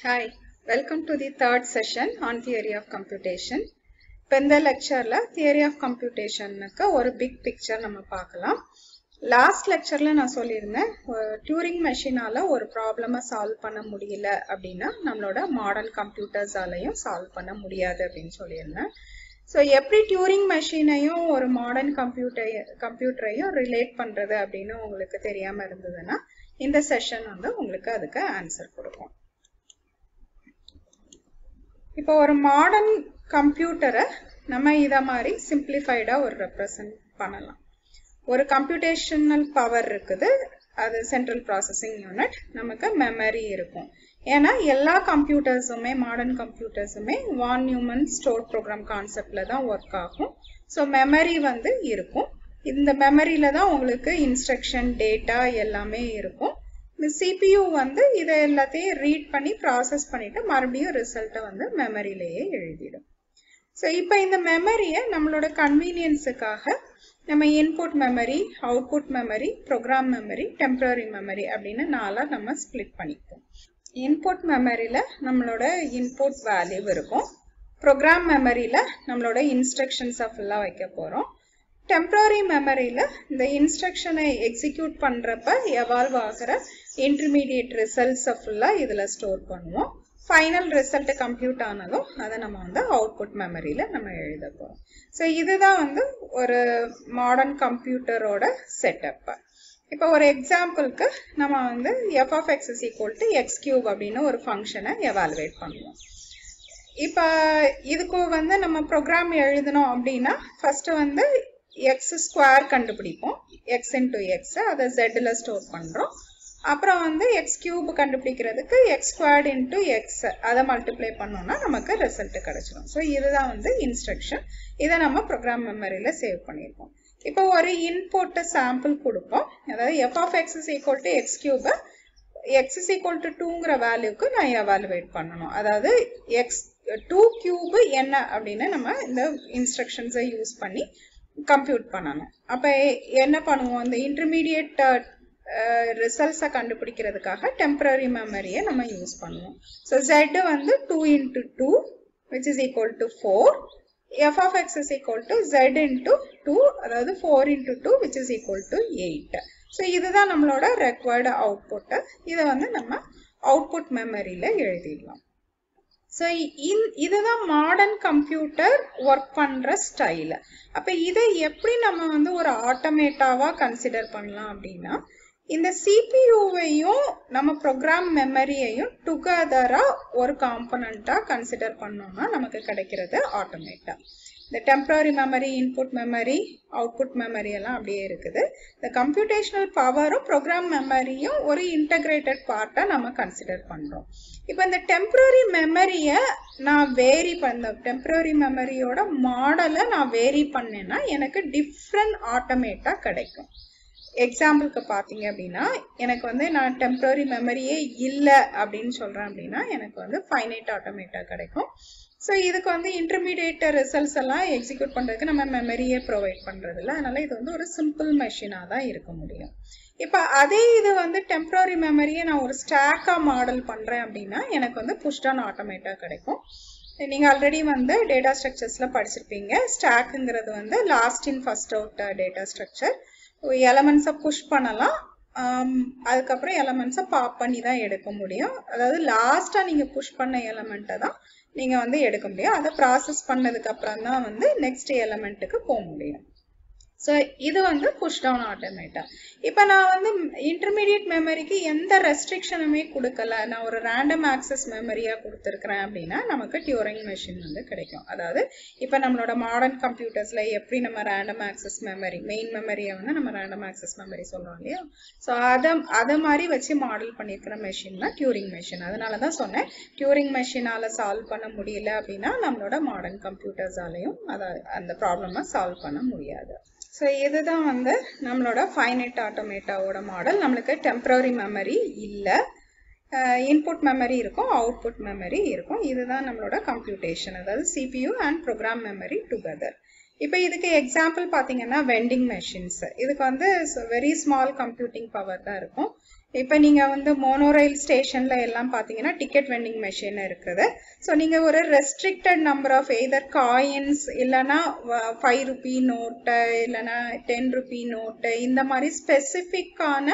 Hi, welcome to the third session on theory of computation. இப்போ இந்த லெக்சர்ல theory of கம்ப்யூட்டேஷனுக்கு ஒரு big picture நம்ம பார்க்கலாம் லாஸ்ட் லெக்சர்ல நான் சொல்லியிருந்தேன் டியூரிங் மெஷினால ஒரு ப்ராப்ளமை சால்வ் பண்ண முடியல அப்படின்னா நம்மளோட மாடர்ன் கம்ப்யூட்டர்ஸாலையும் சால்வ் பண்ண முடியாது அப்படின்னு சொல்லியிருந்தேன் ஸோ எப்படி டியூரிங் மெஷினையும் ஒரு மாடர்ன் கம்ப்யூட்டர் கம்ப்யூட்டரையும் ரிலேட் பண்றது அப்படின்னு உங்களுக்கு தெரியாம இருந்ததுன்னா இந்த செஷன் வந்து உங்களுக்கு அதுக்கு ஆன்சர் கொடுக்கும் இப்போ ஒரு மாடர்ன் கம்ப்யூட்டரை நம்ம இதை மாதிரி சிம்பிளிஃபைடாக ஒரு ரெப்ரசன்ட் பண்ணலாம் ஒரு கம்ப்யூட்டேஷனல் பவர் இருக்குது அது சென்ட்ரல் ப்ராசஸிங் யூனிட் நமக்கு மெமரி இருக்கும் ஏன்னா எல்லா கம்ப்யூட்டர்ஸுமே மாடர்ன் கம்ப்யூட்டர்ஸுமே வான் நியூமன் ஸ்டோர் ப்ரோக்ராம் கான்செப்டில் தான் ஒர்க் ஆகும் ஸோ மெமரி வந்து இருக்கும் இந்த மெமரியில தான் உங்களுக்கு இன்ஸ்ட்ரக்ஷன் டேட்டா எல்லாமே இருக்கும் இந்த சிபியூ வந்து இதை எல்லாத்தையும் ரீட் பண்ணி ப்ராசஸ் பண்ணிட்டு மறுபடியும் ரிசல்ட்டை வந்து மெமரியிலேயே எழுதிடும் ஸோ இப்போ இந்த மெமரியை நம்மளோட கன்வீனியன்ஸுக்காக நம்ம input memory output memory program memory temporary memory அப்படின்னு நாளாக நம்ம ஸ்ப்ளிட் பண்ணிப்போம் இன்புட் மெமரியில் நம்மளோட இன்புட் வேல்யூ இருக்கும் ப்ரோக்ராம் மெமரியில் நம்மளோட இன்ஸ்ட்ரக்ஷன்ஸை ஃபுல்லாக வைக்க போகிறோம் டெம்பரரி மெமரியில் இந்த இன்ஸ்ட்ரக்ஷனை எக்ஸிக்யூட் பண்ணுறப்ப எவால்வ் ஆகிற இன்டர்மீடியட் ரிசல்ட்ஸை ஃபுல்லாக இதில் ஸ்டோர் பண்ணுவோம் ஃபைனல் ரிசல்ட் கம்ப்யூட் ஆனதும் அதை நம்ம வந்து அவுட்புட் மெமரியில் நம்ம எழுத போகிறோம் ஸோ இதுதான் வந்து ஒரு மாடர்ன் கம்ப்யூட்டரோட செட்டப்பு இப்போ ஒரு எக்ஸாம்பிளுக்கு நம்ம வந்து f of x is equal to x cube அப்படின்னு ஒரு ஃபங்க்ஷனை எவாலுவேட் பண்ணுவோம் இப்போ இதுக்கு வந்து நம்ம ப்ரோக்ராம் எழுதணும் அப்படின்னா ஃபர்ஸ்ட் வந்து எக்ஸ் ஸ்கொயர் கண்டுபிடிப்போம் எக்ஸ் இன்டூ எக்ஸ் அதை ஜெட்டில் ஸ்டோர் பண்ணுறோம் அப்புறம் வந்து எக்ஸ் கியூப் கண்டுபிடிக்கிறதுக்கு எக்ஸ் ஸ்கொயர்ட் இன்டூ எக்ஸ் அதை மல்டிப்ளை பண்ணோம்னா நமக்கு ரிசல்ட் கிடைச்சிடும் ஸோ இதுதான் வந்து இன்ஸ்ட்ரக்ஷன் இதை நம்ம ப்ரோக்ராம் மெமரியில் சேவ் பண்ணியிருக்கோம் இப்போ ஒரு இன்புட் சாம்பிள் கொடுப்போம் அதாவது f of x is equal to x கியூபை எக்ஸ் இஸ் ஈக்குவல் டு டூங்கிற வேல்யூக்கு நான் எவாலுவேட் பண்ணணும் அதாவது எக்ஸ் டூ கியூபு என்ன அப்படின்னு நம்ம இந்த இன்ஸ்ட்ரக்ஷன்ஸை யூஸ் பண்ணி கம்ப்யூட் பண்ணணும் அப்போ என்ன பண்ணுவோம் இந்த இன்டர்மீடியட் ரிசல்ட்ஸை கண்டுபிடிக்கிறதுக்காக டெம்பரரி மெமரியை நம்ம யூஸ் பண்ணுவோம் ஸோ ஜெட் வந்து two into two which is equal to four f of x is equal to z into two அதாவது four into two which is equal to eight so இதுதான் நம்மளோட required output இதை வந்து நம்ம output மெமரியில் எழுதிடலாம் so in இதுதான் modern computer work பண்ணுற ஸ்டைலு அப்போ இதை எப்படி நம்ம வந்து ஒரு ஆட்டோமேட்டாவாக கன்சிடர் பண்ணலாம் அப்படின்னா இந்த சிபியூவையும் நம்ம ப்ரோக்ராம் மெமரியையும் டுகெதராக ஒரு காம்பனண்ட்டாக கன்சிடர் பண்ணோம்னா நமக்கு கிடைக்கிறது ஆட்டோமேட்டா இந்த temporary memory input memory output memory எல்லாம் அப்படியே இருக்குது இந்த கம்ப்யூட்டேஷனல் பவரும் ப்ரோக்ராம் மெமரியும் ஒரு இன்டகிரேட்டட் பார்ட்டாக நம்ம கன்சிடர் பண்ணுறோம் இப்போ இந்த டெம்பரரி மெமரியை நான் வேரி பண்ண டெம்பரரி மெமரியோட மாடலை நான் வேரி பண்ணேன்னா எனக்கு டிஃப்ரெண்ட் ஆட்டோமேட்டா கிடைக்கும் எக்ஸாம்பிளுக்கு பார்த்தீங்க அப்படின்னா எனக்கு வந்து நான் டெம்பரரி மெமரியே இல்லை அப்படின்னு சொல்கிறேன் அப்படின்னா எனக்கு வந்து ஃபைனைட் ஆட்டோமேட்டா கிடைக்கும் ஸோ இதுக்கு வந்து இன்டர்மீடியேட் ரிசல்ட்ஸ் எல்லாம் எக்ஸிக்யூட் பண்ணுறதுக்கு நம்ம மெமரியே ப்ரொவைட் பண்ணுறதில்ல அதனால இது வந்து ஒரு சிம்பிள் மெஷினாக தான் இருக்க முடியும் இப்போ அதே இது வந்து டெம்பரரி மெமரியை நான் ஒரு ஸ்டாக்காக மாடல் பண்ணுறேன் அப்படின்னா எனக்கு வந்து புஷ்டான் ஆட்டோமேட்டா கிடைக்கும் நீங்கள் ஆல்ரெடி வந்து டேட்டா ஸ்ட்ரக்சர்ஸில் படிச்சிருப்பீங்க ஸ்டாக்குங்கிறது வந்து last in first out data structure எலமெண்ட்ஸை புஷ் பண்ணலாம் அதுக்கப்புறம் எலமெண்ட்ஸை பாப் பண்ணி தான் எடுக்க முடியும் அதாவது லாஸ்ட்டாக நீங்கள் புஷ் பண்ண எலமெண்ட்டை தான் நீங்கள் வந்து எடுக்க முடியும் அதை ப்ராசஸ் பண்ணதுக்கு அப்புறம் தான் வந்து நெக்ஸ்ட் எலமெண்ட்டுக்கு போக முடியும் ஸோ இது வந்து புஷ் டவுன் ஆட்டோமேட்டா இப்போ நான் வந்து இன்டர்மீடியட் மெமரிக்கு எந்த ரெஸ்ட்ரிக்ஷனுமே கொடுக்கல நான் ஒரு ரேண்டம் ஆக்சஸ் மெமரியாக கொடுத்துருக்குறேன் அப்படின்னா நமக்கு டியூரிங் மெஷின் வந்து கிடைக்கும் அதாவது இப்போ நம்மளோட மாடர்ன் கம்ப்யூட்டர்ஸில் எப்படி நம்ம ரேண்டம் ஆக்சஸ் மெமரி மெயின் மெமரியை வந்து நம்ம ரேண்டம் ஆக்சஸ் மெமரி சொல்கிறோம் இல்லையா ஸோ அதை அதை மாதிரி வச்சு மாடல் பண்ணியிருக்கிற மெஷின் தான் டியூரிங் மெஷின் அதனால தான் சொன்னேன் டியூரிங் மெஷினால் சால்வ் பண்ண முடியல அப்படின்னா நம்மளோட மாடர்ன் கம்ப்யூட்டர்ஸாலையும் அதை அந்த ப்ராப்ளமை சால்வ் பண்ண முடியாது ஸோ இதுதான் வந்து நம்மளோட ஃபைனைட் ஆட்டோமேட்டாவோட மாடல் நம்மளுக்கு டெம்பரரி மெமரி இல்லை இன்புட் மெமரி இருக்கும் அவுட்புட் மெமரி இருக்கும் இதுதான் நம்மளோட கம்ப்யூட்டேஷன் அதாவது CPU and program memory together இப்போ இதுக்கு எக்ஸாம்பிள் பார்த்தீங்கன்னா வெண்டிங் மெஷின்ஸ் இதுக்கு வந்து வெரி ஸ்மால் கம்ப்யூட்டிங் பவர் தான் இருக்கும் இப்போ நீங்கள் வந்து மோனோரயில் ஸ்டேஷனில் எல்லாம் பார்த்தீங்கன்னா டிக்கெட் வெண்டிங் மெஷின் இருக்குது ஸோ நீங்கள் ஒரு restricted number of either coins இல்லைன்னா ஃபைவ் ருபி நோட்டு இல்லைன்னா டென் ருபி நோட்டு இந்த மாதிரி ஸ்பெசிஃபிக்கான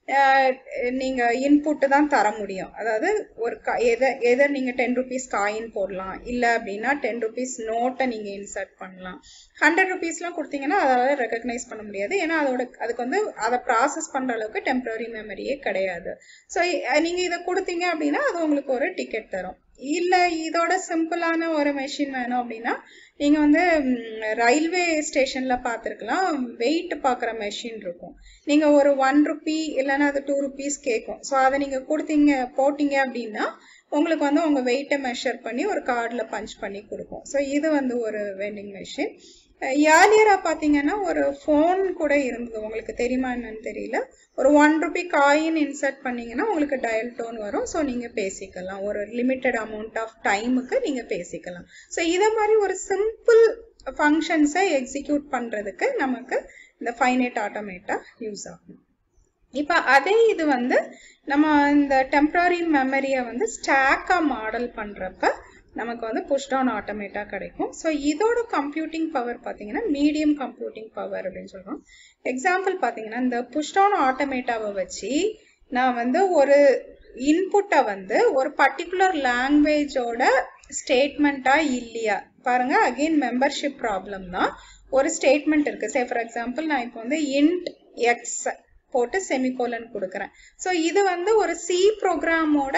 நீங்க இன்புட் தான் தர முடியும் அதாவது ஒரு எதை எதர் நீங்க டென் ருபீஸ் காயின் போடலாம் இல்ல அப்படின்னா டென் ருபீஸ் நோட்டை நீங்க இன்சர்ட் பண்ணலாம் ஹண்ட்ரட் ருபீஸ்லாம் கொடுத்தீங்கன்னா அதால ரெக்கக்னைஸ் பண்ண முடியாது ஏன்னா அதோட அதுக்கு வந்து அதை ப்ராசஸ் பண்ற அளவுக்கு டெம்பரரி மெமரியே கிடையாது ஸோ நீங்க இதை கொடுத்தீங்க அப்படின்னா அது உங்களுக்கு ஒரு டிக்கெட் தரும் இல்ல இதோட சிம்பிளான ஒரு மெஷின் வேணும் அப்படின்னா நீங்க வந்து ரயில்வே ஸ்டேஷன்ல பார்த்துருக்கலாம் வெயிட் பார்க்குற மெஷின் இருக்கும் நீங்க ஒரு ஒன் ருபி இல்லைன்னா அது டூ ருபீஸ் கேட்கும் ஸோ அதை நீங்க கொடுத்தீங்க போட்டீங்க அப்படின்னா உங்களுக்கு வந்து உங்க வெயிட்டை மெஷர் பண்ணி ஒரு கார்டில் பஞ்ச் பண்ணி கொடுக்கும் ஸோ இது வந்து ஒரு வெண்டிங் மெஷின் ஏர்லியரா பாத்தீங்கன்னா ஒரு ஃபோன் கூட இருந்தது உங்களுக்கு தெரியுமா என்னன்னு தெரியல ஒரு ஒன் ருபி காயின் இன்சர்ட் பண்ணீங்கன்னா உங்களுக்கு டயல் டோன் வரும் ஸோ நீங்க பேசிக்கலாம் ஒரு லிமிட்டட் அமௌண்ட் ஆஃப் டைமுக்கு நீங்க பேசிக்கலாம் ஸோ இதை மாதிரி ஒரு சிம்பிள் ஃபங்க்ஷன்ஸை எக்ஸிக்யூட் பண்றதுக்கு நமக்கு இந்த ஃபைனைட் ஆட்டோமேட்டா யூஸ் ஆகும் இப்போ அதே இது வந்து நம்ம இந்த டெம்பரரி மெமரியை வந்து ஸ்டாக்காக மாடல் பண்ணுறப்ப நமக்கு வந்து புஷ் டவுன் ஆட்டோமேட்டா கிடைக்கும் ஸோ இதோட கம்ப்யூட்டிங் பவர் பார்த்தீங்கன்னா மீடியம் கம்ப்யூட்டிங் பவர் அப்படின்னு சொல்கிறோம் எக்ஸாம்பிள் பார்த்தீங்கன்னா இந்த புஷ் டவுன் ஆட்டோமேட்டாவை வச்சு நான் வந்து ஒரு இன்புட்டை வந்து ஒரு பர்டிகுலர் லாங்குவேஜோட ஸ்டேட்மெண்ட்டா இல்லையா பாருங்க அகெயின் மெம்பர்ஷிப் ப்ராப்ளம் தான் ஒரு ஸ்டேட்மெண்ட் இருக்கு சே ஃபார் எக்ஸாம்பிள் நான் இப்போ வந்து இன்ட் எக்ஸ் போட்டு செமிகோலன் கொடுக்குறேன் ஸோ இது வந்து ஒரு சி ப்ரோக்ராமோட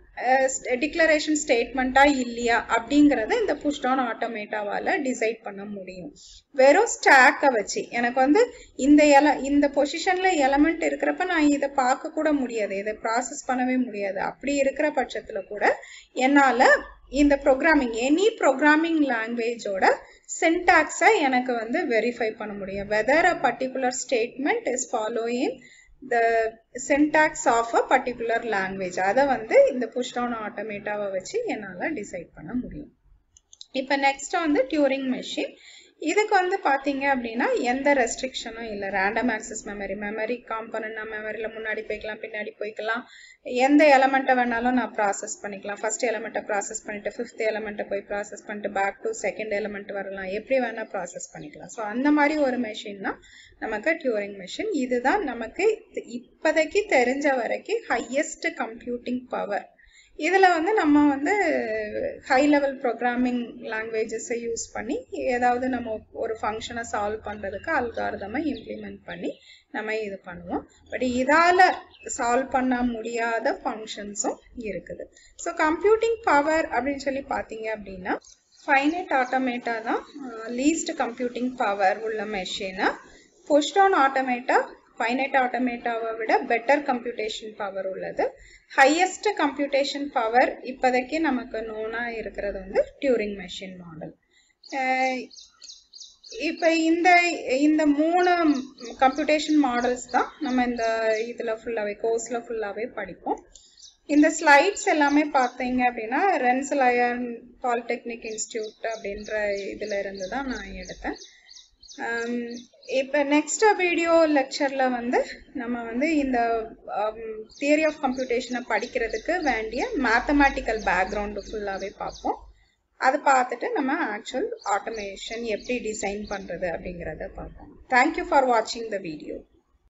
டிக்ளரேஷன் ஸ்டேட்மெண்ட்டா இல்லையா அப்படிங்கறத இந்த புஷ் டவுன் ஆட்டோமேட்டாவால டிசைட் பண்ண முடியும் வெறும் ஸ்டாக்கை வச்சு எனக்கு வந்து இந்த எல இந்த பொசிஷன்ல எலமெண்ட் இருக்கிறப்ப நான் இதை பார்க்க கூட முடியாது இதை ப்ராசஸ் பண்ணவே முடியாது அப்படி இருக்கிற பட்சத்துல கூட என்னால இந்த ப்ரோக்ராமிங் எனி ப்ரோக்ராமிங் லாங்குவேஜோட சின்டாக்ஸை எனக்கு வந்து வெரிஃபை பண்ண முடியும் whether a particular statement is following the syntax of a particular language அதை வந்து இந்த புஷ் டவுன் ஆட்டோமேட்டாவை வச்சு என்னால் டிசைட் பண்ண முடியும் இப்போ நெக்ஸ்ட் வந்து டியூரிங் மெஷின் இதுக்கு வந்து பார்த்தீங்க அப்படின்னா எந்த ரெஸ்ட்ரிக்ஷனும் இல்லை random access memory memory component நான் மெமரியில் முன்னாடி போய்க்கலாம் பின்னாடி போய்க்கலாம் எந்த எலமெண்ட்டை வேணாலும் நான் ப்ராசஸ் பண்ணிக்கலாம் ஃபர்ஸ்ட் எலமெண்ட்டை ப்ராசஸ் பண்ணிட்டு ஃபிஃப்த் எலமெண்ட்டை போய் ப்ராசஸ் பண்ணிட்டு பேக் டு செகண்ட் எலமெண்ட் வரலாம் எப்படி வேணால் ப்ராசஸ் பண்ணிக்கலாம் ஸோ அந்த மாதிரி ஒரு மெஷின் தான் நமக்கு டியூரிங் மெஷின் இதுதான் நமக்கு இப்போதைக்கு தெரிஞ்ச வரைக்கும் ஹையஸ்ட் கம்ப்யூட்டிங் பவர் இதில் வந்து நம்ம வந்து ஹை லெவல் ப்ரோக்ராமிங் லாங்குவேஜஸை யூஸ் பண்ணி ஏதாவது நம்ம ஒரு ஃபங்க்ஷனை சால்வ் பண்ணுறதுக்கு அல்காரதமை இம்ப்ளிமெண்ட் பண்ணி நம்ம இது பண்ணுவோம் பட் இதால் சால்வ் பண்ண முடியாத ஃபங்க்ஷன்ஸும் இருக்குது ஸோ கம்ப்யூட்டிங் பவர் அப்படின்னு சொல்லி பார்த்தீங்க அப்படின்னா ஃபைனைட் ஆட்டோமேட்டா தான் லீஸ்ட் கம்ப்யூட்டிங் பவர் உள்ள மெஷினை புஷ் டவுன் ஆட்டோமேட்டா ஃபைனைட் ஆட்டோமேட்டாவை விட பெட்டர் கம்ப்யூட்டேஷன் பவர் உள்ளது ஹையஸ்ட் கம்ப்யூட்டேஷன் பவர் இப்போதைக்கு நமக்கு நோனாக இருக்கிறது வந்து டியூரிங் மெஷின் மாடல் இப்போ இந்த இந்த மூணு கம்ப்யூட்டேஷன் மாடல்ஸ் தான் நம்ம இந்த இதில் ஃபுல்லாகவே கோர்ஸில் ஃபுல்லாகவே படிப்போம் இந்த ஸ்லைட்ஸ் எல்லாமே பார்த்தீங்க அப்படின்னா ரென்சலயன் பாலிடெக்னிக் இன்ஸ்டியூட் அப்படின்ற இதில் இருந்து தான் நான் எடுத்தேன் இப்போ நெக்ஸ்ட் வீடியோ லெக்சரில் வந்து நம்ம வந்து இந்த தியரி ஆஃப் கம்ப்யூட்டேஷனை படிக்கிறதுக்கு வேண்டிய மேத்தமேட்டிக்கல் பேக்ரவுண்டு ஃபுல்லாகவே பார்ப்போம் அதை பார்த்துட்டு நம்ம ஆக்சுவல் ஆட்டோமேஷன் எப்படி டிசைன் பண்ணுறது அப்படிங்கிறத பார்ப்போம் தேங்க்யூ ஃபார் வாட்சிங் த வீடியோ